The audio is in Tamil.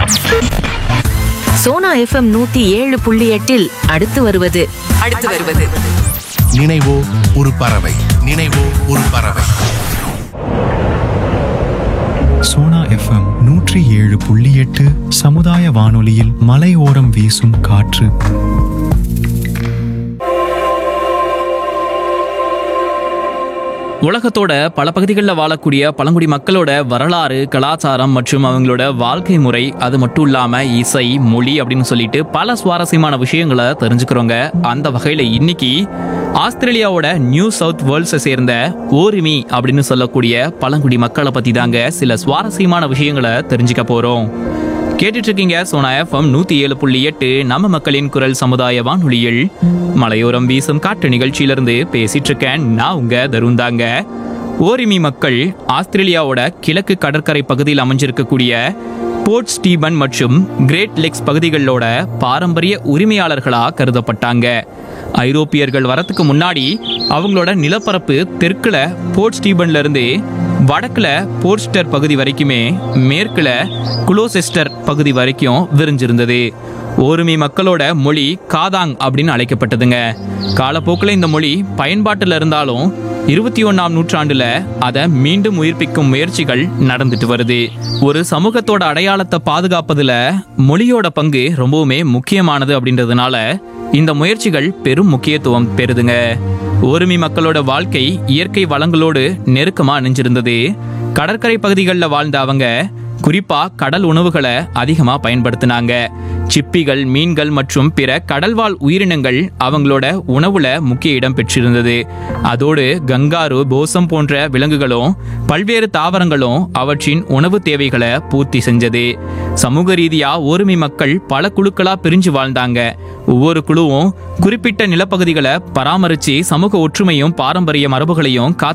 சோனா எஃப்எம் நூத்தி ஏழு புள்ளி எட்டில் அடுத்து வருவது அடுத்து வருவது நினைவோ ஒரு பறவை நினைவோ ஒரு பறவை சோனா எஃப்எம் நூற்றி ஏழு புள்ளி எட்டு சமுதாய வானொலியில் மலையோரம் வீசும் காற்று உலகத்தோட பல பகுதிகளில் வாழக்கூடிய பழங்குடி மக்களோட வரலாறு கலாச்சாரம் மற்றும் அவங்களோட வாழ்க்கை முறை அது மட்டும் இல்லாம இசை மொழி அப்படின்னு சொல்லிட்டு பல சுவாரஸ்யமான விஷயங்களை தெரிஞ்சுக்கிறோங்க அந்த வகையில இன்னைக்கு ஆஸ்திரேலியாவோட நியூ சவுத் வேர்ல்ட்ஸை சேர்ந்த ஓரிமி அப்படின்னு சொல்லக்கூடிய பழங்குடி மக்களை பத்தி தாங்க சில சுவாரஸ்யமான விஷயங்களை தெரிஞ்சுக்க போறோம் கேட்டுட்டு இருக்கீங்க சோனா எஃப்எம் நூத்தி ஏழு புள்ளி எட்டு நம்ம மக்களின் குரல் சமுதாய வானொலியில் மலையோரம் வீசும் காட்டு நிகழ்ச்சியிலிருந்து பேசிட்டு இருக்கேன் நான் உங்க தருந்தாங்க ஓரிமி மக்கள் ஆஸ்திரேலியாவோட கிழக்கு கடற்கரை பகுதியில் அமைஞ்சிருக்கக்கூடிய போர்ட் ஸ்டீபன் மற்றும் கிரேட் லேக்ஸ் பகுதிகளோட பாரம்பரிய உரிமையாளர்களா கருதப்பட்டாங்க ஐரோப்பியர்கள் வரத்துக்கு முன்னாடி அவங்களோட நிலப்பரப்பு தெற்குல போர்ட் ஸ்டீபன்ல இருந்து வடக்குல போர்ஸ்டர் பகுதி வரைக்குமே மேற்குல குளோசெஸ்டர் பகுதி வரைக்கும் விரிஞ்சிருந்தது ஓருமி மக்களோட மொழி காதாங் அப்படின்னு அழைக்கப்பட்டதுங்க காலப்போக்கில் இந்த மொழி பயன்பாட்டில் இருந்தாலும் இருபத்தி ஒன்னாம் நூற்றாண்டுல அதை மீண்டும் உயிர்ப்பிக்கும் முயற்சிகள் நடந்துட்டு வருது ஒரு சமூகத்தோட அடையாளத்தை பாதுகாப்பதுல மொழியோட பங்கு ரொம்பவுமே முக்கியமானது அப்படின்றதுனால இந்த முயற்சிகள் பெரும் முக்கியத்துவம் பெறுதுங்க ஒருமி மக்களோட வாழ்க்கை இயற்கை வளங்களோடு நெருக்கமா அணிஞ்சிருந்தது கடற்கரை பகுதிகளில் வாழ்ந்த அவங்க குறிப்பா கடல் உணவுகளை அதிகமா பயன்படுத்தினாங்க சிப்பிகள் மீன்கள் மற்றும் பிற கடல்வாழ் உயிரினங்கள் அவங்களோட உணவுல முக்கிய இடம் பெற்றிருந்தது அதோடு கங்காரு போசம் போன்ற விலங்குகளும் பல்வேறு தாவரங்களும் அவற்றின் உணவு தேவைகளை பூர்த்தி செஞ்சது சமூக ரீதியா ஒருமை மக்கள் பல குழுக்களா பிரிஞ்சு வாழ்ந்தாங்க ஒவ்வொரு குழுவும் குறிப்பிட்ட நிலப்பகுதிகளை பராமரிச்சு சமூக ஒற்றுமையும் பாரம்பரிய மரபுகளையும் காத்து